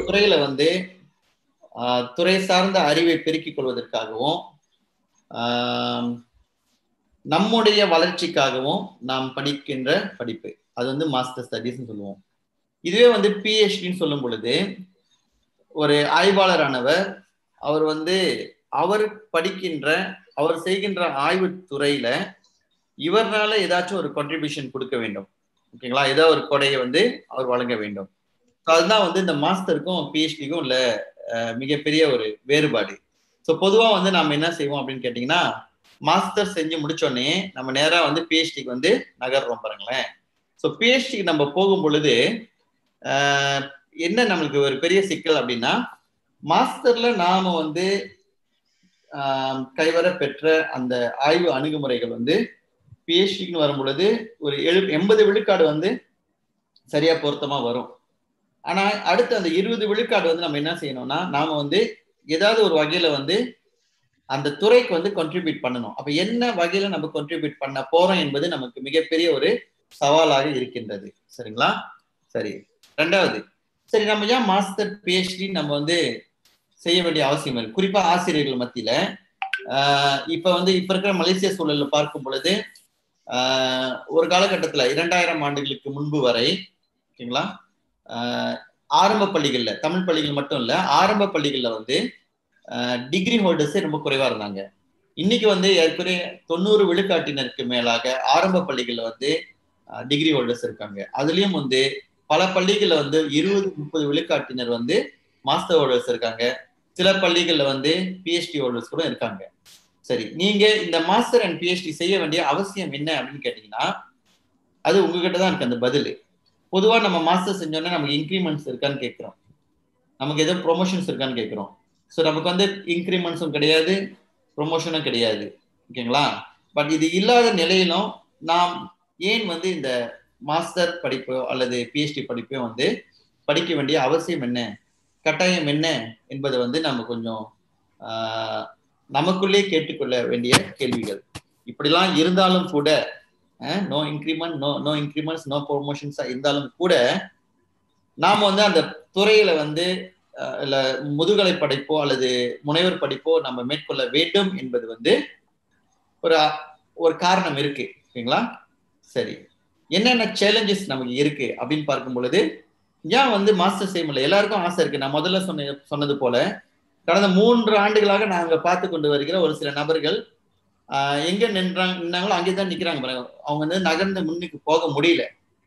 துறையில வந்து ஆஹ், துறை சார்ந்த அறிவை பெருக்கிக் கொள்வதற்காகவும் ஆஹ், நம்முடைய வளர்ச்சிக்காகவும் நாம் படிக்கின்ற படிப்பு அது வந்து மாஸ்டர் ஸ்டடீஸ்னு சொல்லுவோம் இதுவே வந்து பிஹெச்டின்னு சொல்லும் பொழுது ஒரு ஆய்வாளரானவர் அவர் வந்து அவர் படிக்கின்ற அவர் செய்கின்ற ஆய்வு துறையில இவர்னால ஏதாச்சும் ஒரு கான்ட்ரிபியூஷன் கொடுக்க வேண்டும் ஓகேங்களா ஏதோ ஒரு கொடையை வந்து அவர் வழங்க வேண்டும் So அதுதான் வந்து இந்த மாஸ்டருக்கும் பிஹெச்டிக்கும் உள்ள அஹ், மிகப்பெரிய ஒரு வேறுபாடு ஸோ பொதுவா வந்து நம்ம என்ன செய்வோம் அப்படின்னு கேட்டிங்கன்னா மாஸ்டர் செஞ்சு முடிச்சோடனே நம்ம நேரா வந்து பிஹெச்டிக்கு வந்து நகர்றோம் பாருங்களேன் ஸோ பிஹெச்டிக்கு நம்ம போகும் பொழுது ஆஹ், என்ன நம்மளுக்கு ஒரு பெரிய சிக்கல் அப்படின்னா மாஸ்டர்ல நாம வந்து ஆஹ், கைவர பெற்ற அந்த ஆய்வு அணுகுமுறைகள் வந்து பிஹெச்டிக்குன்னு வரும் பொழுது ஒரு எழு எண்பது விழுக்காடு வந்து சரியா பொருத்தமா வரும் ஆனா அடுத்து அந்த இருபது விழுக்காடு வந்து நம்ம என்ன செய்யணும்னா நாம வந்து ஏதாவது ஒரு வகையில வந்து அந்த துறைக்கு வந்து contribute பண்ணணும் அப்ப என்ன வகையில நம்ம contribute பண்ண போறோம் என்பது நமக்கு மிகப்பெரிய ஒரு சவாலாக இருக்கின்றது சரிங்களா சரி ரெண்டாவது சரி நம்ம ஏன் மாஸ்டர் பிஹெச்டி நம்ம வந்து செய்ய வேண்டிய அவசியம் இருக்கு குறிப்பா ஆசிரியர்கள் மத்தியில ஆஹ் இப்ப வந்து இப்ப இருக்கிற மலேசிய சூழல்ல பார்க்கும் பொழுது ஆஹ் ஒரு காலகட்டத்துல இரண்டாயிரம் ஆண்டுகளுக்கு முன்பு வரை ஓகேங்களா ஆஹ் ஆரம்ப பள்ளிகள்ல தமிழ் பள்ளிகள் மட்டும் இல்ல ஆரம்ப பள்ளிகள்ல வந்து டிகிரி ஹோல்டர்ஸே ரொம்ப குறைவா இருந்தாங்க இன்னைக்கு வந்து ஏற்கனவே தொண்ணூறு விழுக்காட்டினருக்கு மேலாக ஆரம்ப பள்ளிகள்ல வந்து டிகிரி ஹோல்டர்ஸ் இருக்காங்க அதுலயும் வந்து பல பள்ளிகள்ல வந்து இருபது முப்பது விழுக்காட்டினர் வந்து மாஸ்டர் ஹோல்டர்ஸ் இருக்காங்க சில பள்ளிகள்ல வந்து பிஹெச்டி ஹோல்டர்ஸ் கூட இருக்காங்க சரி நீங்க இந்த மாஸ்டர் அண்ட் பிஹெச்டி செய்ய வேண்டிய அவசியம் என்ன அப்படின்னு கேட்டீங்கன்னா அது உங்ககிட்ட தான் இருக்கு அந்த பதில் பொதுவா நம்ம மாஸ்டர் செஞ்சோன்னா நமக்கு இன்க்ரிமெண்ட்ஸ் இருக்கான்னு கேட்கிறோம் நமக்கு எதுவும் ப்ரொமோஷன்ஸ் இருக்கான்னு கேட்கிறோம் ஸோ நமக்கு வந்து இன்க்ரிமெண்ட்ஸும் கிடையாது ப்ரொமோஷனும் கிடையாது ஓகேங்களா பட் இது இல்லாத நிலையிலும் நாம் ஏன் வந்து இந்த மாஸ்டர் படிப்போ அல்லது பிஹெச்டி படிப்போ வந்து படிக்க வேண்டிய அவசியம் என்ன கட்டாயம் என்ன என்பதை வந்து நம்ம கொஞ்சம் ஆஹ், நமக்குள்ளே கேட்டுக்கொள்ள வேண்டிய கேள்விகள் இப்படிலாம் இருந்தாலும் கூட no increment no no increments no ப்ரொமோஷன்ஸா இருந்தாலும் கூட நாம வந்து அந்த துறையில வந்து அஹ், இல்ல முதுகலை படிப்போ அல்லது முனைவர் படிப்போ நம்ம மேற்கொள்ள வேண்டும் என்பது வந்து ஒரு ஒரு காரணம் இருக்கு ஓகேங்களா சரி என்னென்ன சேலஞ்சஸ் நமக்கு இருக்கு அப்படின்னு பார்க்கும் பொழுது ஏன் வந்து மாஸ்டர் செய்ய முடியல எல்லாருக்கும் ஆசை இருக்கு நான் முதல்ல சொன்ன சொன்னது போல கடந்த மூன்று ஆண்டுகளாக நாங்க பார்த்து கொண்டு வருகிற ஒரு சில நபர்கள் ஆஹ் எங்க நின்றாங்க நின்னாங்களோ அங்கே தான் நிக்கிறாங்க பாருங்க அவங்க வந்து நகர்ந்து முன்னுக்கு போக முடியல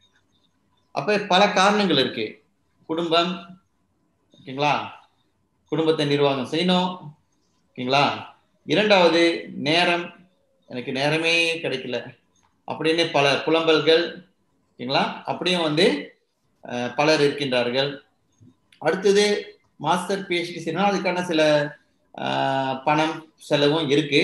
அப்ப பல காரணங்கள் இருக்கு குடும்பம் ஓகேங்களா குடும்பத்தை நிர்வாகம் செய்யணும் ஓகேங்களா இரண்டாவது நேரம் எனக்கு நேரமே கிடைக்கல அப்படின்னு பல புலம்பல்கள் ஓகேங்களா அப்படியும் வந்து அஹ், பலர் இருக்கின்றார்கள் அடுத்தது மாஸ்டர் பிஹெச்டி செய்யணும் அதுக்கான சில அஹ், பணம் செலவும் இருக்கு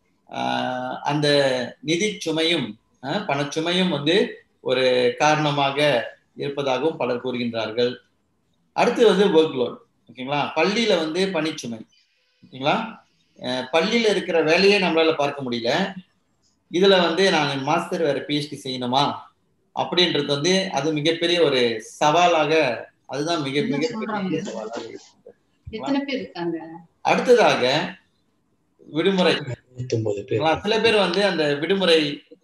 அஹ், அந்த நிதி சுமையும் அஹ், பணச்சுமையும் வந்து ஒரு காரணமாக இருப்பதாகவும் பலர் கூறுகின்றார்கள் அடுத்து வந்து ஒர்க் லோட் ஓகேங்களா பள்ளியில வந்து பணிச்சுமை ஓகேங்களா அஹ், பள்ளியில இருக்கிற வேலையே நம்மளால பார்க்க முடியல இதுல வந்து நாங்க மாஸ்டர் வேற பிஹெச்டி செய்யணுமா அப்படின்றது வந்து அது மிகப்பெரிய ஒரு சவாலாக அதுதான் மிக என்ன மிகப்பெரிய சொல்றாங்க? சவாலாக இருக்குது எத்தனை பேர் இருக்காங்க அடுத்ததாக விடுமுறை நூத்தொன்பது பேர் ஆனா, சில பேர் வந்து அந்த விடுமுறை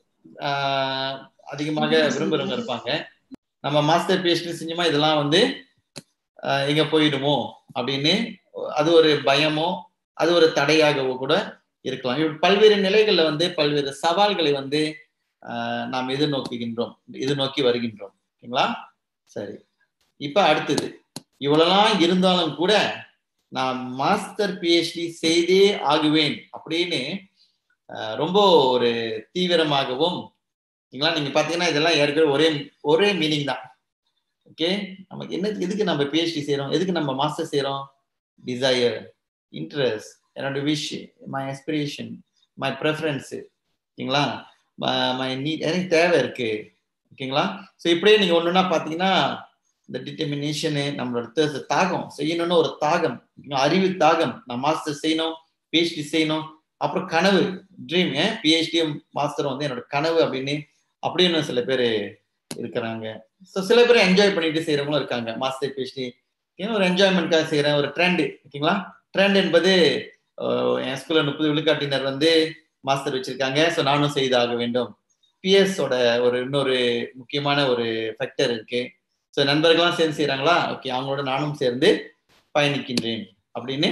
ஆஹ், அதிகமாக விரும்புறவங்க இருப்பாங்க நம்ம மாஸ்டர் பிஹெச்டி செஞ்சோமா இதெல்லாம் வந்து ஆஹ், எங்க போயிடுமோ அப்படின்னு அது ஒரு பயமோ அது ஒரு தடையாகவோ கூட இருக்கலாம் இப்படி பல்வேறு நிலைகள்ல வந்து பல்வேறு சவால்களை வந்து ஆஹ், நாம் எதிர்நோக்குகின்றோம் எதிர்நோக்கி வருகின்றோம் ஓகேங்களா சரி இப்ப அடுத்தது இவ்வளவுலாம் இருந்தாலும் கூட நான் மாஸ்டர் பிஹெச்டி செய்தே ஆகுவேன் அப்படின்னு ஆஹ், ரொம்ப ஒரு தீவிரமாகவும் ஓகேங்களா நீங்க பாத்தீங்கன்னா இதெல்லாம் ஏற்கனவே ஒரே ஒரே மீனிங் தான் ஓகே நமக்கு என்ன எதுக்கு நம்ம பிஹெச்டி செய்றோம் எதுக்கு நம்ம மாஸ்டர் செய்றோம் டிசையர் இன்ட்ரெஸ்ட் என்னோட wish my aspiration my preference ஓகேங்களா மை நீட் எனக்கு தேவை இருக்கு ஓகேங்களா ஸோ இப்படியே நீங்க ஒண்ணுன்னா பாத்தீங்கன்னா இந்த டிட்டர்மினேஷனு நம்மளோட thirst, தாகம் செய்யணும்னு ஒரு தாகம் அறிவு தாகம் நான் மாஸ்டர் செய்யணும் பிஹெச்டி செய்யணும் அப்புறம் கனவு ட்ரீம் பிஹெச்டியும் மாஸ்டரும் வந்து என்னோட கனவு அப்படின்னு அப்படின்னு சில பேர் இருக்கிறாங்க ஸோ சில பேர் என்ஜாய் பண்ணிட்டு செய்யறவங்களும் இருக்காங்க மாஸ்டர் பிஹெச்டி ஓகேங்களா ஒரு என்ஜாய்மெண்ட்காக செய்கிறேன் ஒரு ட்ரெண்ட் ஓகேங்களா ட்ரெண்ட் என்பது அஹ், என் ஸ்கூலில் முப்பது விழுக்காட்டினர் வந்து மாஸ்டர் வச்சிருக்காங்க ஸோ நானும் செய்தாக வேண்டும் பிஎஸோட ஒரு இன்னொரு முக்கியமான ஒரு ஃபேக்டர் இருக்கு ஸோ நண்பர்கள்லாம் சேர்ந்து செய்கிறாங்களா ஓகே அவங்களோட நானும் சேர்ந்து பயணிக்கின்றேன் அப்படின்னு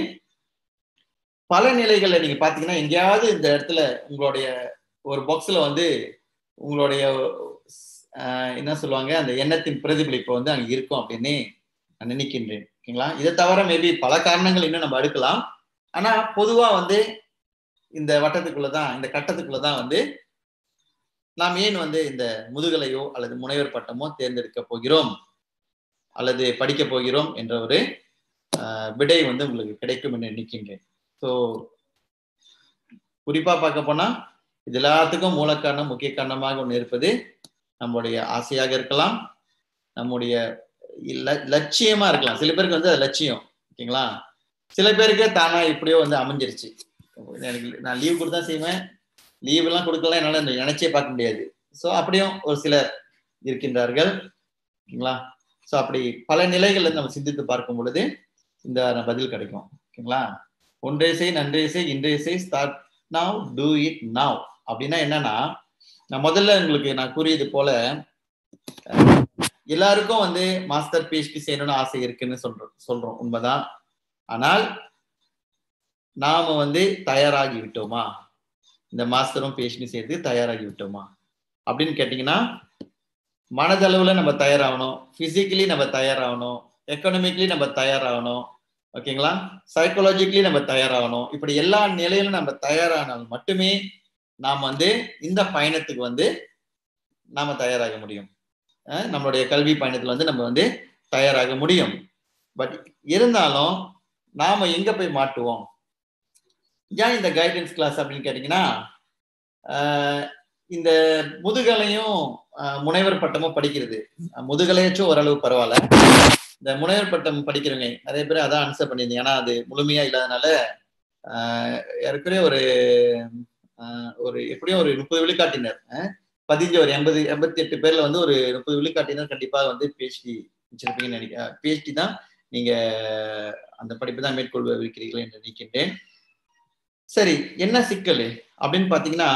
பல நிலைகள்ல நீங்க பாத்தீங்கன்னா எங்கேயாவது இந்த இடத்துல உங்களுடைய ஒரு பாக்ஸ்ல வந்து உங்களுடைய ஆஹ், என்ன சொல்லுவாங்க அந்த எண்ணத்தின் பிரதிபலிப்பு வந்து அங்க இருக்கும் அப்படின்னு நான் நினைக்கின்றேன் ஓகேங்களா இதை தவிர மேபி பல காரணங்கள் இன்னும் நம்ம அடுக்கலாம் ஆனா பொதுவா வந்து இந்த வட்டத்துக்குள்ளதான் இந்த கட்டத்துக்குள்ளதான் வந்து நாம் ஏன் வந்து இந்த முதுகலையோ அல்லது முனைவர் பட்டமோ தேர்ந்தெடுக்க போகிறோம் அல்லது படிக்க போகிறோம் என்ற ஒரு ஆஹ், விடை வந்து உங்களுக்கு கிடைக்கும் என்று நினைக்கின்றேன் ஸோ குறிப்பா பார்க்க போனா இது எல்லாத்துக்கும் மூல காரணம் முக்கிய காரணமாக ஒன்று இருப்பது நம்முடைய ஆசையாக இருக்கலாம் நம்முடைய ல- லட்சியமா இருக்கலாம் சில பேருக்கு வந்து அது லட்சியம் ஓகேங்களா சில பேருக்கு தானா இப்படியோ வந்து அமைஞ்சிருச்சு எனக்கு நான் லீவ் கொடுத்தா செய்வேன் லீவ் எல்லாம் கொடுக்கலாம் என்னால நினைச்சே பார்க்க முடியாது ஸோ அப்படியும் ஒரு சிலர் இருக்கின்றார்கள் ஓகேங்களா ஸோ அப்படி பல நிலைகள்ல இருந்து நம்ம சிந்தித்து பார்க்கும் பொழுது இந்த பதில் கிடைக்கும் ஓகேங்களா ஒன்றே செய் நன்றே செய் இன்றைய செய் start now do it now அப்படின்னா என்னன்னா நான் முதல்ல உங்களுக்கு நான் கூறியது போல அஹ், எல்லாருக்கும் வந்து மாஸ்டர் பிஹெச்டி செய்யணும்னு ஆசை இருக்குன்னு சொல்றோம் சொல்றோம் உண்மைதான் ஆனால் நாம வந்து தயாராகி விட்டோமா இந்த மாஸ்டரும் பிஹெச்டி செய்யறதுக்கு தயாராகி விட்டோமா அப்படின்னு கேட்டீங்கன்னா மனதளவுல நம்ம தயாராகணும் பிசிக்கலி நம்ம தயாராகணும் எக்கனாமிக்கலி நம்ம தயாராகணும் ஓகேங்களா சைக்காலஜிக்கலி நம்ம தயாராகணும் இப்படி எல்லா நிலையிலும் நம்ம தயாரானால் மட்டுமே நாம் வந்து இந்த பயணத்துக்கு வந்து நாம தயாராக முடியும் அஹ் நம்மளுடைய கல்வி பயணத்துல வந்து நம்ம வந்து தயாராக முடியும் பட் இருந்தாலும் நாம எங்க போய் மாட்டுவோம் ஏன் இந்த கைடன்ஸ் கிளாஸ் அப்படின்னு கேட்டீங்கன்னா ஆஹ் இந்த முதுகலையும் ஆஹ் முனைவர் பட்டமும் படிக்கிறது அஹ் முதுகலையாச்சும் ஓரளவு பரவாயில்ல இந்த முனைவர் பட்டம் படிக்கிறவங்க நிறைய பேர் அதான் ஆன்சர் பண்ணியிருந்தீங்க ஏன்னா அது முழுமையா இல்லாதனால ஆஹ் ஏற்கனவே ஒரு ஆஹ் ஒரு எப்படியும் ஒரு முப்பது விழுக்காட்டினர் ஆஹ் பதிஞ்சு ஒரு எண்பது எண்பத்தி எட்டு பேர்ல வந்து ஒரு முப்பது விழுக்காட்டினர் கண்டிப்பா வந்து பிஹெச்டி வச்சிருப்பீங்கன்னு நினைக்கிறேன் பிஹெச்டி தான் நீங்க அந்த படிப்பு தான் மேற்கொள்வீர்கள் என்று நினைக்கின்றேன் சரி என்ன சிக்கல் அப்படின்னு பாத்தீங்கன்னா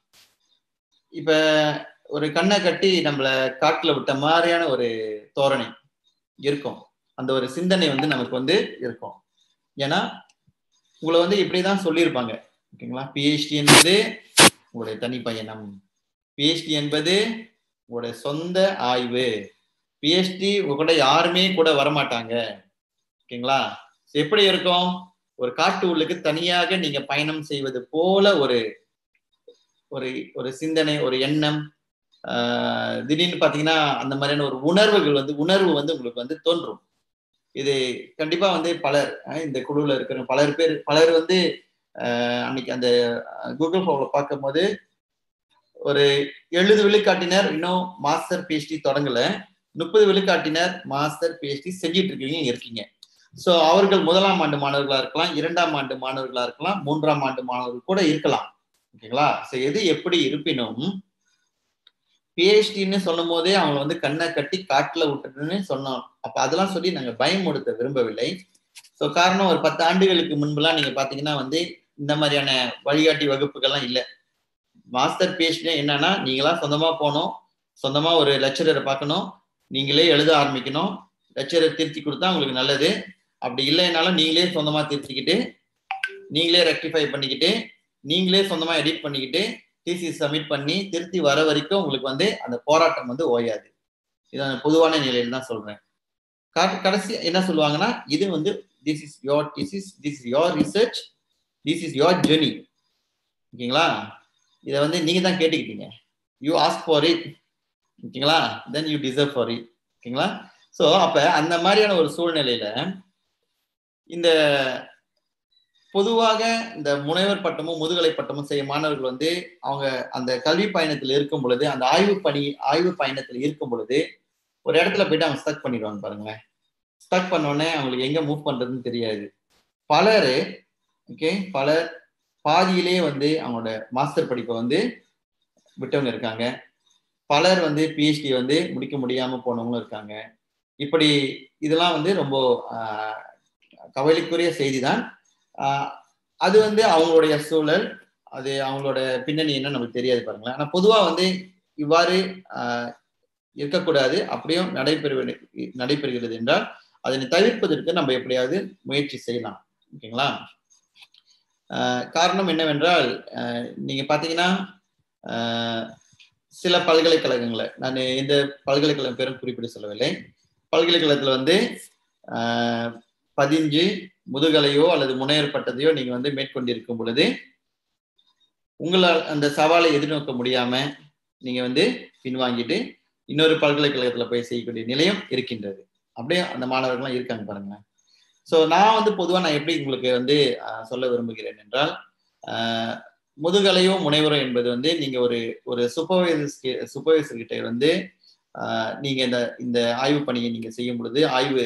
இப்ப ஒரு கண்ணை கட்டி நம்மள காட்டுல விட்ட மாதிரியான ஒரு தோரணை இருக்கும் அந்த ஒரு சிந்தனை வந்து நமக்கு வந்து இருக்கும் ஏன்னா உங்களை வந்து இப்படிதான் சொல்லியிருப்பாங்க ஓகேங்களா பிஹெச்டி என்பது உங்களுடைய தனி பயணம் பிஹெச்டி என்பது உங்களுடைய சொந்த ஆய்வு பிஹெச்டி உங்க கூட யாருமே கூட வரமாட்டாங்க ஓகேங்களா எப்படி இருக்கும் ஒரு காட்டு உள்ளுக்கு தனியாக நீங்க பயணம் செய்வது போல ஒரு ஒரு ஒரு சிந்தனை ஒரு எண்ணம் ஆஹ் திடீர்னு பாத்தீங்கன்னா அந்த மாதிரியான ஒரு உணர்வுகள் வந்து உணர்வு வந்து உங்களுக்கு வந்து தோன்றும் இது கண்டிப்பா வந்து பலர் அஹ் இந்த குழுவில் இருக்கிற பலர் பேர் பலர் வந்து ஆஹ் அன்னைக்கு அந்த கூகுள் ஃபார்ம்ல பார்க்கும் போது ஒரு எழுபது விழுக்காட்டினர் இன்னும் மாஸ்டர் பிஹெச்டி தொடங்கல முப்பது விழுக்காட்டினர் மாஸ்டர் பிஹெச்டி செஞ்சிட்டு இருக்கீங்க இருக்கீங்க ஸோ அவர்கள் முதலாம் ஆண்டு மாணவர்களா இருக்கலாம் இரண்டாம் ஆண்டு மாணவர்களா இருக்கலாம் மூன்றாம் ஆண்டு மாணவர்கள் கூட இருக்கலாம் ஓகேங்களா ஸோ எது எப்படி இருப்பினும் பிஹெச்டின்னு சொல்லும் போதே அவங்களை வந்து கண்ணை கட்டி காட்டுல விட்டுட்டுன்னு சொன்னோம் அப்ப அதெல்லாம் சொல்லி நாங்க பயமுடுத்த விரும்பவில்லை ஸோ காரணம் ஒரு பத்து ஆண்டுகளுக்கு முன்புலாம் நீங்க பாத்தீங்கன்னா வந்து இந்த மாதிரியான வழிகாட்டி வகுப்புகள்லாம் இல்லை மாஸ்டர் பிஹெச்டி என்னன்னா நீங்களா சொந்தமா போகணும் சொந்தமா ஒரு லெக்சரரை பார்க்கணும் நீங்களே எழுத ஆரம்பிக்கணும் லெக்சரர் திருத்தி கொடுத்தா உங்களுக்கு நல்லது அப்படி இல்லைனாலும் நீங்களே சொந்தமா திருத்திக்கிட்டு நீங்களே ரெக்டிஃபை பண்ணிக்கிட்டு நீங்களே சொந்தமா எடிட் பண்ணிக்கிட்டு டிசி சப்மிட் பண்ணி திருத்தி வர வரைக்கும் உங்களுக்கு வந்து அந்த போராட்டம் வந்து ஓயாது இது அந்த பொதுவான நிலையில தான் சொல்றேன் கா- கடைசி என்ன சொல்லுவாங்கன்னா இது வந்து this is your this this is your research this is your journey ஓகேங்களா இதை வந்து நீங்க தான் கேட்டுக்கிட்டீங்க யூ ஆஸ்க் ஃபார் இட் ஓகேங்களா then you deserve for it ஓகேங்களா ஸோ அப்ப அந்த மாதிரியான ஒரு சூழ்நிலையில இந்த பொதுவாக இந்த முனைவர் பட்டமும் முதுகலை பட்டமும் செய்ய மாணவர்கள் வந்து அவங்க அந்த கல்வி பயணத்தில் இருக்கும் பொழுது அந்த ஆய்வு பணி ஆய்வு பயணத்தில் இருக்கும் பொழுது ஒரு இடத்துல போயிட்டு அவங்க ஸ்டக் பண்ணிடுவாங்க பாருங்களேன் ஸ்டக் உடனே அவங்களுக்கு எங்க மூவ் பண்றதுன்னு தெரியாது பலர் ஓகே பலர் பாதியிலேயே வந்து அவங்களோட மாஸ்டர் படிப்பை வந்து விட்டவங்க இருக்காங்க பலர் வந்து பிஹெச்டி வந்து முடிக்க முடியாம போனவங்களும் இருக்காங்க இப்படி இதெல்லாம் வந்து ரொம்ப கவலைக்குரிய செய்தி தான் அது வந்து அவங்களுடைய சூழல் அது அவங்களோட பின்னணி என்ன நமக்கு தெரியாது பாருங்களேன் ஆனா பொதுவா வந்து இவ்வாறு இருக்கக்கூடாது அப்படியும் நடைபெற நடைபெறுகிறது என்றால் அதனை தவிர்ப்பதற்கு நம்ம எப்படியாவது முயற்சி செய்யலாம் ஓகேங்களா காரணம் என்னவென்றால் நீங்க பாத்தீங்கன்னா சில பல்கலைக்கழகங்களை நான் இந்த பல்கலைக்கழகம் பேரும் குறிப்பிட்டு சொல்லவில்லை பல்கலைக்கழகத்துல வந்து பதிஞ்சு முதுகலையோ அல்லது முனைவர் பட்டத்தையோ நீங்க வந்து மேற்கொண்டிருக்கும் பொழுது உங்களால் அந்த சவாலை எதிர்நோக்க முடியாம நீங்க வந்து பின்வாங்கிட்டு இன்னொரு பல்கலைக்கழகத்துல போய் செய்யக்கூடிய நிலையம் இருக்கின்றது அப்படியே அந்த மாணவர்கள்லாம் இருக்காங்க பாருங்களேன் ஸோ நான் வந்து பொதுவாக நான் எப்படி உங்களுக்கு வந்து சொல்ல விரும்புகிறேன் என்றால் முதுகலையோ முனைவரோ என்பது வந்து நீங்க ஒரு ஒரு சூப்பர்வைசர் சூப்பர்வைசர் கிட்ட வந்து நீங்க இந்த இந்த ஆய்வு பணியை நீங்க செய்யும் பொழுது ஆய்வு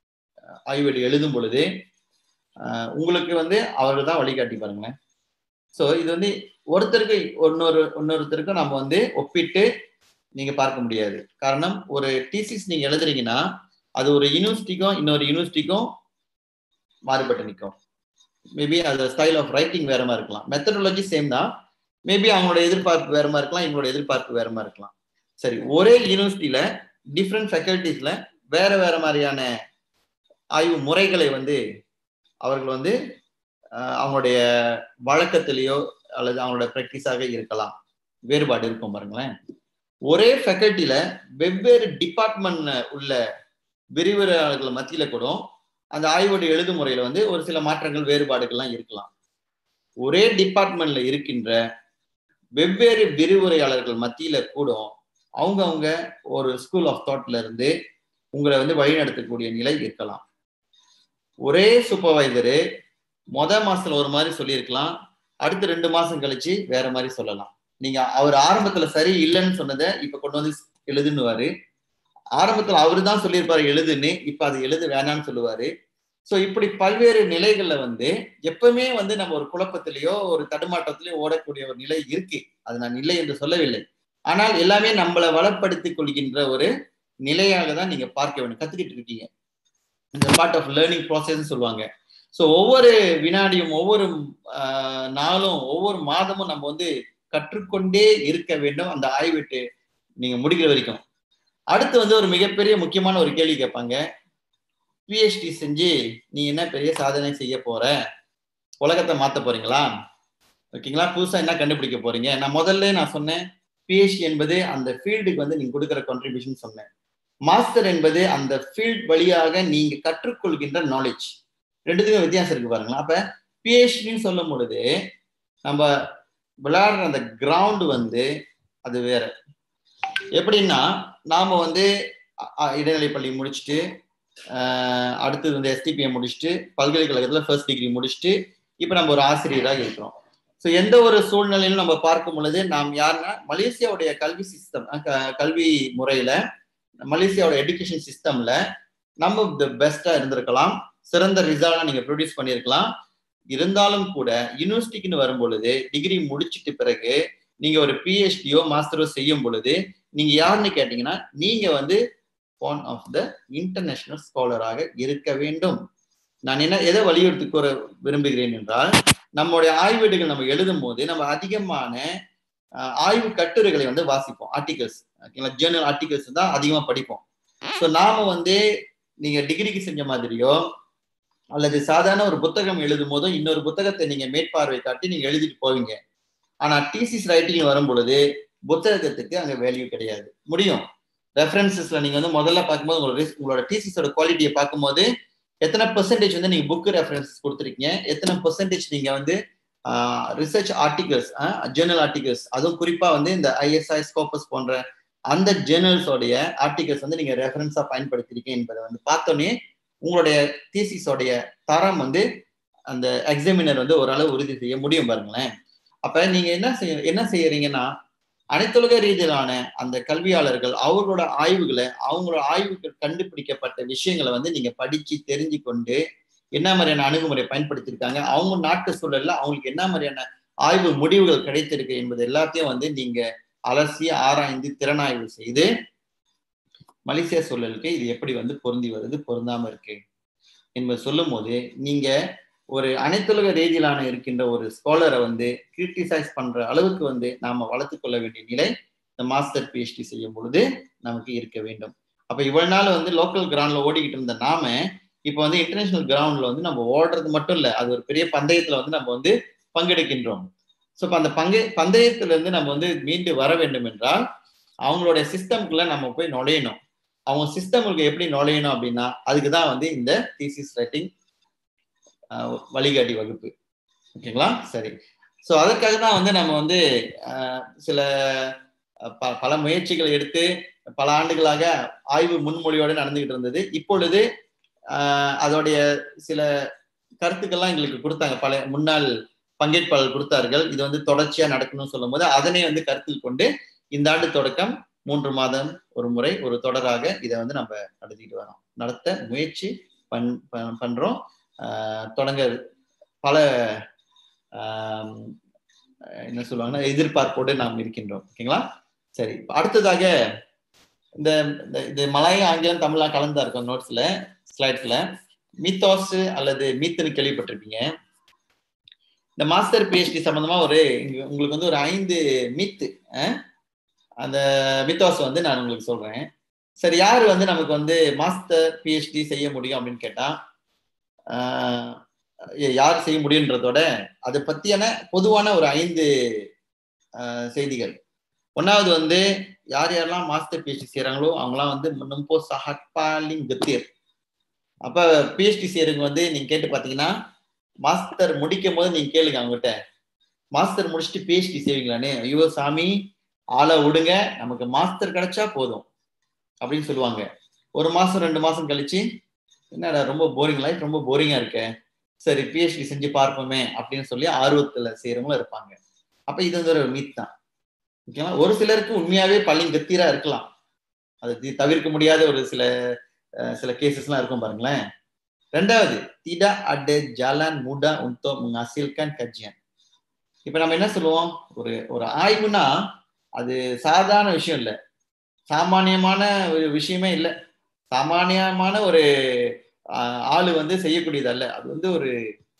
ஆய்வு எழுதும் பொழுது உங்களுக்கு வந்து அவர்கள் தான் வழிகாட்டி பாருங்களேன் ஸோ இது வந்து ஒருத்தருக்கு இன்னொரு இன்னொருத்தருக்கும் நம்ம வந்து ஒப்பிட்டு நீங்க பார்க்க முடியாது காரணம் ஒரு டிசிஸ் நீங்க எழுதுறீங்கன்னா அது ஒரு யூனிவர்சிட்டிக்கும் இன்னொரு யூனிவர்சிட்டிக்கும் மாறுபட்டு நிற்கும் மேபி அது ஸ்டைல் ஆஃப் ரைட்டிங் வேற மாதிரி இருக்கலாம் மெத்தடாலஜி சேம் தான் மேபி அவங்களோட எதிர்பார்ப்பு வேற மாதிரி இருக்கலாம் இவங்களோட எதிர்பார்ப்பு வேற மாதிரி இருக்கலாம் சரி ஒரே யூனிவர்சிட்டியில டிஃப்ரெண்ட் ஃபேக்கல்டிஸ்ல வேற வேற மாதிரியான ஆய்வு முறைகளை வந்து அவர்கள் வந்து அவங்களுடைய வழக்கத்திலேயோ அல்லது அவங்களோட ப்ராக்டிஸாக இருக்கலாம் வேறுபாடு இருக்கும் பாருங்களேன் ஒரே ஃபேக்கல்ட்டியில வெவ்வேறு டிபார்ட்மெண்ட் உள்ள விரிவுரையாளர்கள் மத்தியில கூட அந்த ஆய்வுடைய எழுது முறையில வந்து ஒரு சில மாற்றங்கள் வேறுபாடுகள்லாம் இருக்கலாம் ஒரே டிபார்ட்மெண்ட்ல இருக்கின்ற வெவ்வேறு விரிவுரையாளர்கள் மத்தியில கூட அவங்க அவங்க ஒரு ஸ்கூல் ஆஃப் தாட்ல இருந்து உங்களை வந்து வழிநடத்தக்கூடிய நிலை இருக்கலாம் ஒரே சூப்பர்வைசரு மொத மாசத்துல ஒரு மாதிரி சொல்லியிருக்கலாம் அடுத்த ரெண்டு மாசம் கழிச்சு வேற மாதிரி சொல்லலாம் நீங்க அவர் ஆரம்பத்துல சரி இல்லைன்னு சொன்னதை இப்ப கொண்டு வந்து எழுதுன்னுவாரு ஆரம்பத்துல அவரு தான் சொல்லியிருப்பாரு எழுதுன்னு இப்ப அது எழுது வேணான்னு சொல்லுவாரு சோ இப்படி பல்வேறு நிலைகள்ல வந்து எப்பவுமே வந்து நம்ம ஒரு குழப்பத்திலேயோ ஒரு தடுமாற்றத்திலேயோ ஓடக்கூடிய ஒரு நிலை இருக்கு அது நான் இல்லை என்று சொல்லவில்லை ஆனால் எல்லாமே நம்மளை வளப்படுத்திக் கொள்கின்ற ஒரு நிலையாக தான் நீங்க பார்க்க வேண்டும் கத்துக்கிட்டு இருக்கீங்க இந்த பார்ட் ஆஃப் லேர்னிங் ப்ராசஸ் சொல்லுவாங்க ஸோ ஒவ்வொரு வினாடியும் ஒவ்வொரு நாளும் ஒவ்வொரு மாதமும் நம்ம வந்து கற்றுக்கொண்டே இருக்க வேண்டும் அந்த ஆய்விட்டு நீங்க முடிக்கிற வரைக்கும் அடுத்து வந்து ஒரு மிகப்பெரிய முக்கியமான ஒரு கேள்வி கேட்பாங்க பிஹெச்டி செஞ்சு நீ என்ன பெரிய சாதனை செய்ய போற உலகத்தை மாத்த போறீங்களா ஓகேங்களா புதுசா என்ன கண்டுபிடிக்க போறீங்க நான் முதல்ல நான் சொன்னேன் பிஹெச்டி என்பது அந்த ஃபீல்டுக்கு வந்து நீங்க கொடுக்குற கான்ட்ரிபியூஷன் சொன்னேன் மாஸ்டர் என்பது அந்த ஃபீல்ட் வழியாக நீங்க கற்றுக்கொள்கின்ற நாலேஜ் ரெண்டுத்துக்கும் வித்தியாசம் இருக்கு பாருங்களா அப்ப பிஹெச்டின்னு சொல்லும் பொழுது நம்ம விளையாடுற அந்த கிரவுண்ட் வந்து அது வேற எப்படின்னா நாம வந்து இடைநிலை பள்ளி முடிச்சுட்டு அடுத்தது வந்து எஸ்டிபிஎம் முடிச்சுட்டு பல்கலைக்கழகத்துல ஃபர்ஸ்ட் டிகிரி முடிச்சுட்டு இப்போ நம்ம ஒரு ஆசிரியராக இருக்கிறோம் ஸோ எந்த ஒரு சூழ்நிலையிலும் நம்ம பார்க்கும் பொழுது நாம் யாருன்னா மலேசியாவுடைய கல்வி சிஸ்டம் கல்வி முறையில மலேசியாவோட எஜுகேஷன் சிஸ்டம்ல நம்ம த பெஸ்டா இருந்திருக்கலாம் சிறந்த ரிசல்ட்டா நீங்க ப்ரொடியூஸ் பண்ணியிருக்கலாம் இருந்தாலும் கூட யூனிவர்சிட்டிக்குன்னு வரும் பொழுது டிகிரி முடிச்சிட்டு பிறகு நீங்க ஒரு பிஹெச்டியோ மாஸ்டரோ செய்யும் பொழுது நீங்க யாருன்னு கேட்டீங்கன்னா நீங்க வந்து ஒன் ஆஃப் த இன்டர்நேஷனல் ஸ்காலராக இருக்க வேண்டும் நான் என்ன எதை வலியுறுத்தி கூற விரும்புகிறேன் என்றால் நம்மளுடைய ஆய்வீடுகள் நம்ம எழுதும் போது நம்ம அதிகமான ஆய்வு கட்டுரைகளை வந்து வாசிப்போம் ஆர்டிகல்ஸ் ஓகேங்களா ஜேர்னல் ஆர்டிகல்ஸ் தான் அதிகமாக படிப்போம் ஸோ நாம வந்து நீங்க டிகிரிக்கு செஞ்ச மாதிரியோ அல்லது சாதாரண ஒரு புத்தகம் எழுதும் போதும் இன்னொரு புத்தகத்தை நீங்க மேற்பார்வை காட்டி நீங்க எழுதிட்டு போவீங்க ஆனா டிசிஸ் ரைட்டிங் வரும் பொழுது புத்தகத்துக்கு அங்க வேல்யூ கிடையாது முடியும் ரெஃபரன்சஸ்ல நீங்க வந்து முதல்ல பார்க்கும்போது உங்களோட உங்களோட டிசிஸோட குவாலிட்டியை பார்க்கும்போது எத்தனை பெர்சன்டேஜ் வந்து நீங்க புக் ரெஃபரன்சஸ் கொடுத்துருக்கீங்க எத்தனை பெர்சன்டேஜ் நீங்க வந்து ரிசர்ச் ஆர்டிகல்ஸ் ஜேர்னல் ஆர்டிகல்ஸ் அதுவும் குறிப்பா வந்து இந்த ஐஎஸ்ஐ ஸ்கோப்பஸ் போன்ற அந்த ஜேர்னல்ஸோடைய ஆர்டிகல்ஸ் வந்து நீங்க ரெஃபரன்ஸா பயன்படுத்திருக்கீங்க என்பதை வந்து பார்த்தோன்னே உங்களுடைய தீசிஸோடைய தரம் வந்து அந்த எக்ஸாமினர் வந்து ஓரளவு உறுதி செய்ய முடியும் பாருங்களேன் அப்ப நீங்க என்ன செய்ய என்ன செய்யறீங்கன்னா அனைத்துலக ரீதியிலான அந்த கல்வியாளர்கள் அவர்களோட ஆய்வுகளை அவங்களோட ஆய்வுகள் கண்டுபிடிக்கப்பட்ட விஷயங்களை வந்து நீங்க படிச்சு தெரிஞ்சு கொண்டு என்ன மாதிரியான அணுகுமுறை பயன்படுத்தியிருக்காங்க அவங்க நாட்டு சூழல்ல அவங்களுக்கு என்ன மாதிரியான ஆய்வு முடிவுகள் கிடைத்திருக்கு என்பது எல்லாத்தையும் வந்து நீங்க அலசி ஆராய்ந்து திறனாய்வு செய்து மலேசியா சூழலுக்கு இது எப்படி வந்து பொருந்தி வருது பொருந்தாம இருக்கு என்பது சொல்லும் போது நீங்க ஒரு அனைத்துலக ரீதியிலான இருக்கின்ற ஒரு ஸ்காலரை வந்து கிரிட்டிசைஸ் பண்ற அளவுக்கு வந்து நாம வளர்த்து கொள்ள வேண்டிய நிலை இந்த மாஸ்டர் பிஹெச்டி செய்யும் பொழுது நமக்கு இருக்க வேண்டும் அப்ப இவ்வளவு நாள் வந்து லோக்கல் கிரவுண்ட்ல ஓடிக்கிட்டு இருந்த நாம இப்போ வந்து இன்டர்நேஷனல் கிரவுண்ட்ல வந்து நம்ம ஓடுறது மட்டும் இல்ல அது ஒரு பெரிய பந்தயத்துல வந்து நம்ம வந்து பங்கெடுக்கின்றோம் ஸோ இப்போ அந்த பங்கை பந்தயத்துல இருந்து நம்ம வந்து மீண்டு வர வேண்டும் என்றால் அவங்களுடைய சிஸ்டம்குள்ள நம்ம போய் நுழையணும் அவங்க சிஸ்டமுக்கு எப்படி நுழையணும் அப்படின்னா அதுக்கு தான் வந்து இந்த தீசிஸ் ரைட்டிங் வழிகாட்டி வகுப்பு ஓகேங்களா சரி ஸோ அதற்காக தான் வந்து நம்ம வந்து சில ப பல முயற்சிகளை எடுத்து பல ஆண்டுகளாக ஆய்வு முன்மொழியோடு நடந்துகிட்டு இருந்தது இப்பொழுது அதோடைய சில கருத்துக்கள்லாம் எங்களுக்கு கொடுத்தாங்க பல முன்னாள் பங்கேற்பாளர் கொடுத்தார்கள் இது வந்து தொடர்ச்சியா நடக்கணும்னு சொல்லும் போது அதனை வந்து கருத்தில் கொண்டு இந்த ஆண்டு தொடக்கம் மூன்று மாதம் ஒரு முறை ஒரு தொடராக இதை வந்து நம்ம நடத்திட்டு வரோம் நடத்த முயற்சி பண் பண்றோம் தொடங்க பல என்ன சொல்லுவாங்கன்னா எதிர்பார்ப்போடு நாம் இருக்கின்றோம் ஓகேங்களா சரி அடுத்ததாக இந்த இது மலாய ஆங்கிலம் தமிழா கலந்தா இருக்கும் நோட்ஸ்ல ஸ்லைட்ஸ்ல மீத்தோஸ் அல்லது மீத்துன்னு கேள்விப்பட்டிருப்பீங்க இந்த மாஸ்டர் பிஹெச்டி சம்பந்தமா ஒரு உங்களுக்கு வந்து ஒரு ஐந்து மீத்து அந்த மித்தோஸ் வந்து நான் உங்களுக்கு சொல்றேன் சரி யார் வந்து நமக்கு வந்து மாஸ்டர் பிஹெச்டி செய்ய முடியும் அப்படின்னு கேட்டா யார் செய்ய முடியுன்றதோட அதை பத்தியான பொதுவான ஒரு ஐந்து செய்திகள் ஒன்னாவது வந்து யார் யாரெல்லாம் மாஸ்டர் பிஹெச்டி செய்யறாங்களோ அவங்களாம் வந்து முன்னம்போ சஹட்பாலிங் கத்தியர் அப்ப பிஹெச்டி செய்யறவங்க வந்து நீங்க கேட்டு பாத்தீங்கன்னா மாஸ்டர் முடிக்கும் போது நீங்க கேளுங்க அவங்ககிட்ட மாஸ்டர் முடிச்சுட்டு பிஹெச்டி செய்வீங்களானே ஐயோ சாமி ஆளை விடுங்க நமக்கு மாஸ்டர் கிடைச்சா போதும் அப்படின்னு சொல்லுவாங்க ஒரு மாசம் ரெண்டு மாசம் கழிச்சு என்னடா ரொம்ப போரிங் லைஃப் ரொம்ப போரிங்கா இருக்க சரி பிஹெச்டி செஞ்சு பார்ப்போமே அப்படின்னு சொல்லி ஆர்வத்துல செய்யறவங்களும் இருப்பாங்க அப்ப இது வந்து ஒரு மீட் தான் ஓகேங்களா ஒரு சிலருக்கு உண்மையாவே பள்ளி கத்தீரா இருக்கலாம் அது தவிர்க்க முடியாத ஒரு சில சில கேசஸ்லாம் இருக்கும் பாருங்களேன் ரெண்டாவது tidak ada jalan mudah untuk menghasilkan kajian இப்ப நம்ம என்ன சொல்லுவோம் ஒரு ஒரு ஆய்வுனா அது சாதாரண விஷயம் இல்லை சாமானியமான ஒரு விஷயமே இல்லை சாமானியமான ஒரு ஆளு வந்து செய்யக்கூடியது அல்ல அது வந்து ஒரு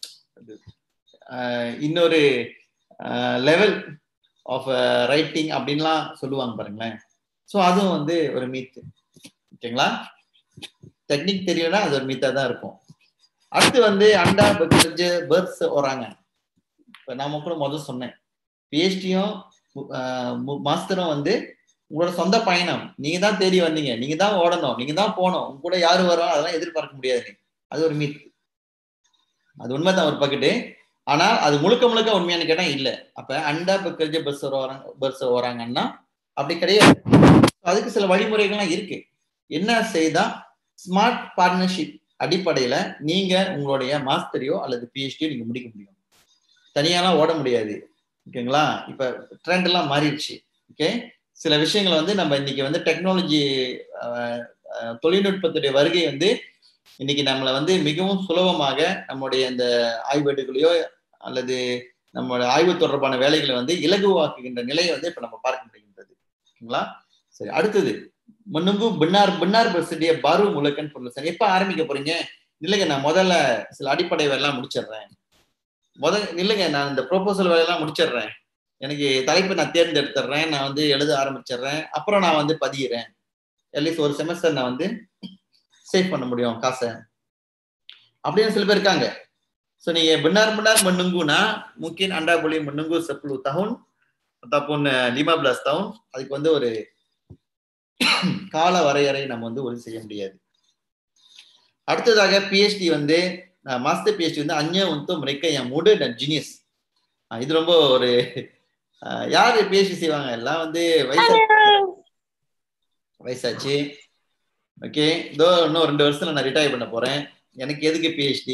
இன்னொரு லெவல் ஆஃப் ரைட்டிங் அப்படின்லாம் சொல்லுவாங்க பாருங்களேன் ஸோ அதுவும் வந்து ஒரு மீத்து ஓகேங்களா டெக்னிக் தெரியலனா அது ஒரு மீத்தா தான் இருக்கும் அடுத்து வந்து அண்டா பர்ஜ் பேர்ட்ஸ் வராங்க இப்போ நான் கூட முதல் சொன்னேன் பிஹெச்டியும் மாஸ்டரும் வந்து உங்களோட சொந்த பயணம் நீங்க தான் தேடி வந்தீங்க நீங்க தான் ஓடணும் நீங்க தான் போகணும் உங்க கூட யாரு வரும் அதெல்லாம் எதிர்பார்க்க முடியாது அது ஒரு மீத் அது உண்மைதான் ஒரு பக்கெட்டு ஆனா அது முழுக்க முழுக்க உண்மையானு கேட்டா இல்ல அப்ப அண்டா பக்கர்ஜ பஸ் வராங்க பஸ் வராங்கன்னா அப்படி கிடையாது அதுக்கு சில வழிமுறைகள்லாம் இருக்கு என்ன செய்தா ஸ்மார்ட் பார்ட்னர்ஷிப் அடிப்படையில நீங்க உங்களுடைய மாஸ்டரையோ அல்லது பிஹெச்டியோ நீங்க முடிக்க முடியும் தனியாலாம் ஓட முடியாது ஓகேங்களா இப்ப ட்ரெண்ட் எல்லாம் மாறிடுச்சு ஓகே சில விஷயங்கள் வந்து நம்ம இன்னைக்கு வந்து டெக்னாலஜி தொழில்நுட்பத்துடைய வருகை வந்து இன்னைக்கு நம்மளை வந்து மிகவும் சுலபமாக நம்முடைய இந்த ஆய்வேடுகளையோ அல்லது நம்மளோட ஆய்வு தொடர்பான வேலைகளை வந்து இலகுவாக்குகின்ற நிலையை வந்து இப்ப நம்ம பார்க்க முடிகின்றது ஓகேங்களா சரி அடுத்தது முன்னுங்கு பின்னார் பின்னார் பிரசிடிய பாரு முழுக்கன் பொருள் சார் எப்ப ஆரம்பிக்க போறீங்க இல்லைங்க நான் முதல்ல சில அடிப்படை வேலையெல்லாம் முடிச்சிடுறேன் முத இல்லைங்க நான் இந்த ப்ரொபோசல் வேலையெல்லாம் முடிச்சிடுறேன் எனக்கு தலைப்பை நான் தேர்ந்தெடுத்துடுறேன் நான் வந்து எழுத ஆரம்பிச்சிடுறேன் அப்புறம் நான் வந்து பதிகிறேன் அட்லீஸ்ட் ஒரு செமஸ்டர் நான் வந்து சேவ் பண்ண முடியும் காசை அப்படின்னு சில பேர் இருக்காங்க ஸோ நீங்க benar benar menungguனா mungkin anda boleh menunggu 10 tahun ataupun 15 tahun அதுக்கு வந்து ஒரு கால வரையறை நம்ம வந்து உறுதி செய்ய முடியாது அடுத்ததாக பிஹெச்டி வந்து மாஸ்டர் பிஹெச்டி வந்து அந்நிய வந்து முறைக்க என் முடு ஜீனியஸ் இது ரொம்ப ஒரு யாரு பிஹெச்டி செய்வாங்க எல்லாம் வந்து வயசா வயசாச்சு ஓகே இதோ இன்னும் ரெண்டு வருஷத்துல நான் ரிட்டையர் பண்ண போறேன் எனக்கு எதுக்கு பிஹெச்டி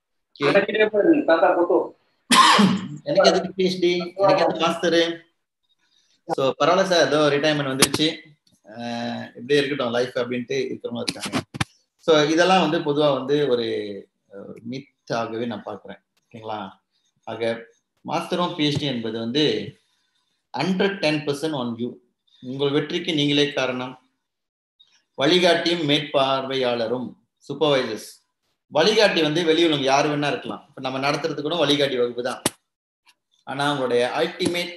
எனக்கு எதுக்கு பிஹெச்டி எனக்கு எதுக்கு மாஸ்டரு ஸோ பரவாயில்ல சார் ஏதோ ரிட்டையர்மெண்ட் வந்துருச்சு இப்படியே இருக்கட்டும் லைஃப் அப்படின்ட்டு இருக்கிறவங்க இருக்காங்க ஸோ இதெல்லாம் வந்து பொதுவாக வந்து ஒரு மித்தாகவே நான் பார்க்குறேன் ஓகேங்களா ஆக மாஸ்டரும் பிஹெச்டி என்பது வந்து hundred ten percent on you உங்கள் வெற்றிக்கு நீங்களே காரணம் வழிகாட்டியும் மேற்பார்வையாளரும் சூப்பர்வைசர்ஸ் வழிகாட்டி வந்து வெளியுள்ளவங்க யார் வேணா இருக்கலாம் இப்ப நம்ம நடத்துறது கூட வழிகாட்டி வகுப்பு தான் ஆனா உங்களுடைய அல்டிமேட்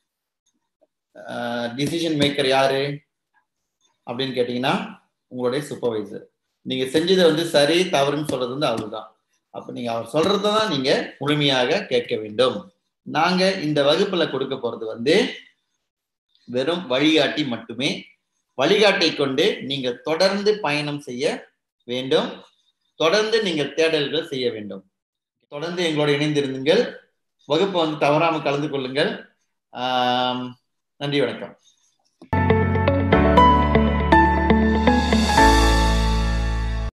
டிசிஷன் மேக்கர் யாரு அப்படின்னு கேட்டீங்கன்னா உங்களுடைய சூப்பர்வைசர் நீங்க செஞ்சதை வந்து சரி தவறுன்னு சொல்றது வந்து அவர்தான் அப்ப நீங்க அவர் சொல்றதை தான் நீங்க முழுமையாக கேட்க வேண்டும் நாங்க இந்த வகுப்புல கொடுக்க போறது வந்து வெறும் வழிகாட்டி மட்டுமே வழிகாட்டை கொண்டு நீங்க தொடர்ந்து பயணம் செய்ய வேண்டும் தொடர்ந்து நீங்கள் தேடல்கள் செய்ய வேண்டும் தொடர்ந்து எங்களோட இணைந்திருந்தீங்கள் வகுப்பு வந்து தவறாம கலந்து கொள்ளுங்கள் ஆம், நன்றி வணக்கம்